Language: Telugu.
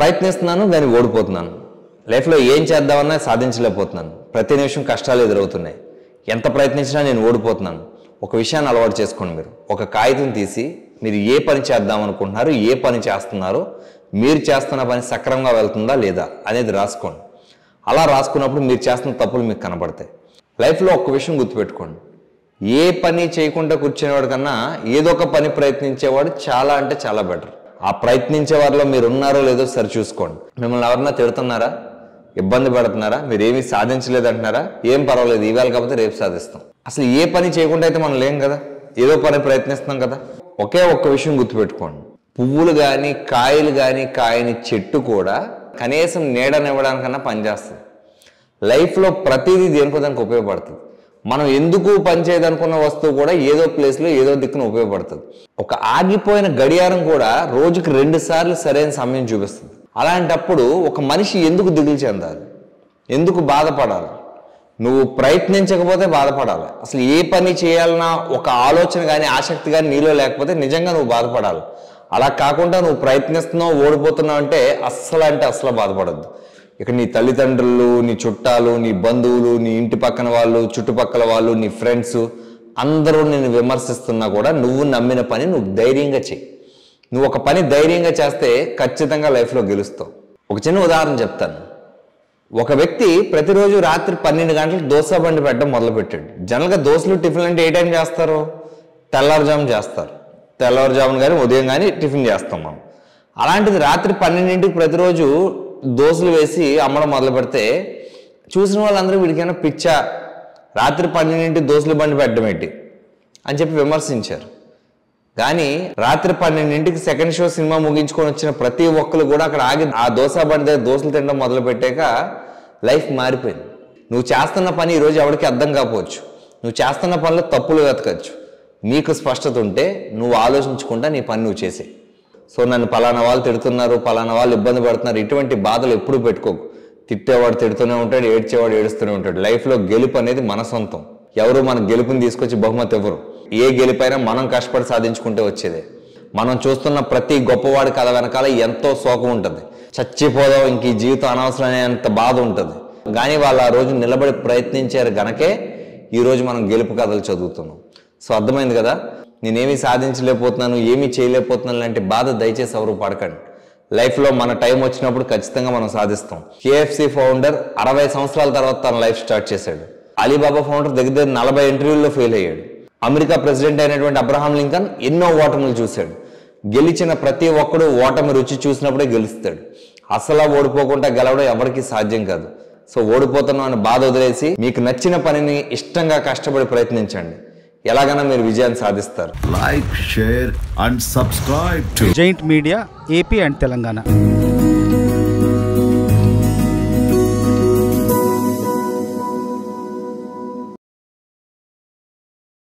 ప్రయత్నిస్తున్నాను దాన్ని ఓడిపోతున్నాను లైఫ్లో ఏం చేద్దామన్నా సాధించలేకపోతున్నాను ప్రతి నిమిషం కష్టాలు ఎదురవుతున్నాయి ఎంత ప్రయత్నించినా నేను ఓడిపోతున్నాను ఒక విషయాన్ని అలవాటు చేసుకోండి మీరు ఒక కాగితం తీసి మీరు ఏ పని చేద్దాం అనుకుంటున్నారు ఏ పని చేస్తున్నారో మీరు చేస్తున్న పని సక్రమంగా వెళ్తుందా లేదా అనేది రాసుకోండి అలా రాసుకున్నప్పుడు మీరు చేస్తున్న తప్పులు మీకు కనబడతాయి లైఫ్లో ఒక్క విషయం గుర్తుపెట్టుకోండి ఏ పని చేయకుండా కూర్చునేవాడు కన్నా ఏదో ఒక పని ప్రయత్నించేవాడు చాలా అంటే చాలా బెటర్ ఆ ప్రయత్నించే వారిలో మీరు ఉన్నారో లేదో సరి చూసుకోండి మిమ్మల్ని ఎవరన్నా తిడుతున్నారా ఇబ్బంది పడుతున్నారా మీరు ఏమీ సాధించలేదంటున్నారా ఏం పర్వాలేదు ఈవేళ కాకపోతే రేపు సాధిస్తాం అసలు ఏ పని చేయకుండా అయితే మనం లేం కదా ఏదో పని ప్రయత్నిస్తున్నాం కదా ఒకే ఒక్క విషయం గుర్తుపెట్టుకోండి పువ్వులు కానీ కాయలు కానీ కాయని చెట్టు కూడా కనీసం నీడనివ్వడానికన్నా పనిచేస్తుంది లైఫ్లో ప్రతిదీ దేనికో దానికి ఉపయోగపడుతుంది మనం ఎందుకు పనిచేయదనుకున్న వస్తువు కూడా ఏదో ప్లేస్లో ఏదో దిక్కున ఉపయోగపడుతుంది ఒక ఆగిపోయిన గడియారం కూడా రోజుకి రెండు సార్లు సరైన సమయం చూపిస్తుంది అలాంటప్పుడు ఒక మనిషి ఎందుకు దిగులు చెందాలి ఎందుకు బాధపడాలి నువ్వు ప్రయత్నించకపోతే బాధపడాలి అసలు ఏ పని చేయాలన్నా ఒక ఆలోచన కానీ ఆసక్తి కానీ నీలో లేకపోతే నిజంగా నువ్వు బాధపడాలి అలా కాకుండా నువ్వు ప్రయత్నిస్తున్నావు ఓడిపోతున్నావు అంటే అస్సలు అంటే అస్సలు బాధపడద్దు ఇక నీ తల్లిదండ్రులు నీ చుట్టాలు నీ బంధువులు నీ ఇంటి పక్కన వాళ్ళు చుట్టుపక్కల వాళ్ళు నీ ఫ్రెండ్స్ అందరూ నిన్ను విమర్శిస్తున్నా కూడా నువ్వు నమ్మిన పని నువ్వు ధైర్యంగా చెయ్యి నువ్వు ఒక పని ధైర్యంగా చేస్తే ఖచ్చితంగా లైఫ్లో గెలుస్తావు ఒక చిన్న ఉదాహరణ చెప్తాను ఒక వ్యక్తి ప్రతిరోజు రాత్రి పన్నెండు గంటలకు దోశ బండి పెట్టడం మొదలుపెట్టాడు జనరల్గా దోశలు టిఫిన్ అంటే ఏ టైం చేస్తారు తెల్లవారుజామున చేస్తారు తెల్లవారుజామున కానీ ఉదయం కానీ టిఫిన్ చేస్తాం మనం అలాంటిది రాత్రి పన్నెండింటికి ప్రతిరోజు దోశలు వేసి అమ్మడం మొదలు పెడితే చూసిన వాళ్ళందరూ వీడికైనా పిచ్చా రాత్రి పన్నెండింటి దోశలు బండి పెట్టడం ఏంటి అని చెప్పి విమర్శించారు కానీ రాత్రి పన్నెండింటికి సెకండ్ షో సినిమా ముగించుకొని వచ్చిన ప్రతి ఒక్కరు కూడా అక్కడ ఆగి ఆ దోశ బండి దగ్గర దోశలు తినడం మొదలు పెట్టాక లైఫ్ మారిపోయింది నువ్వు చేస్తున్న పని ఈరోజు ఎవరికి అర్థం కాకపోవచ్చు నువ్వు చేస్తున్న పనిలో తప్పులు వెతకచ్చు నీకు స్పష్టత ఉంటే నువ్వు ఆలోచించకుండా నీ పని నువ్వు చేసే సో నన్ను పలానా వాళ్ళు తిడుతున్నారు పలానా వాళ్ళు ఇబ్బంది పడుతున్నారు ఇటువంటి బాధలు ఎప్పుడూ పెట్టుకోకు తిట్టేవాడు తిడుతూనే ఉంటాడు ఏడ్చేవాడు ఏడుస్తూనే ఉంటాడు లైఫ్లో గెలుపు అనేది మన సొంతం ఎవరు మన గెలుపుని తీసుకొచ్చి బహుమతి ఎవరు ఏ గెలుపైనా మనం కష్టపడి సాధించుకుంటే వచ్చేదే మనం చూస్తున్న ప్రతి గొప్పవాడి కథ వెనకాల ఎంతో శోకం ఉంటుంది చచ్చిపోదాం ఇంక ఈ జీవితం అనవసరం అనేంత బాధ ఉంటుంది కానీ వాళ్ళు ఆ రోజు నిలబడి ప్రయత్నించారు గనకే ఈ రోజు మనం గెలుపు కథలు చదువుతున్నాం సో అర్థమైంది కదా నేనేమీ సాధించలేకపోతున్నాను ఏమీ చేయలేకపోతున్నాను లాంటి బాధ దయచేసి ఎవరు పడకండి లైఫ్లో మన టైం వచ్చినప్పుడు ఖచ్చితంగా మనం సాధిస్తాం కేఎఫ్సి ఫౌండర్ అరవై సంవత్సరాల తర్వాత తన లైఫ్ స్టార్ట్ చేశాడు అలీబాబా ఫౌండర్ దగ్గర దగ్గర నలభై ఇంటర్వ్యూల్లో ఫెయిల్ అయ్యాడు అమెరికా ప్రెసిడెంట్ అయినటువంటి అబ్రహాం లింకన్ ఎన్నో ఓటములు చూశాడు గెలిచిన ప్రతి ఒక్కడు ఓటమి రుచి చూసినప్పుడే గెలుస్తాడు అసలు ఓడిపోకుండా గెలవడం ఎవరికీ సాధ్యం కాదు సో ఓడిపోతున్నాం అని బాధ వదిలేసి మీకు నచ్చిన పనిని ఇష్టంగా కష్టపడి ప్రయత్నించండి ఎలాగైనా మీరు విజయాన్ని సాధిస్తారు like, share, and subscribe to giant media AP and Telangana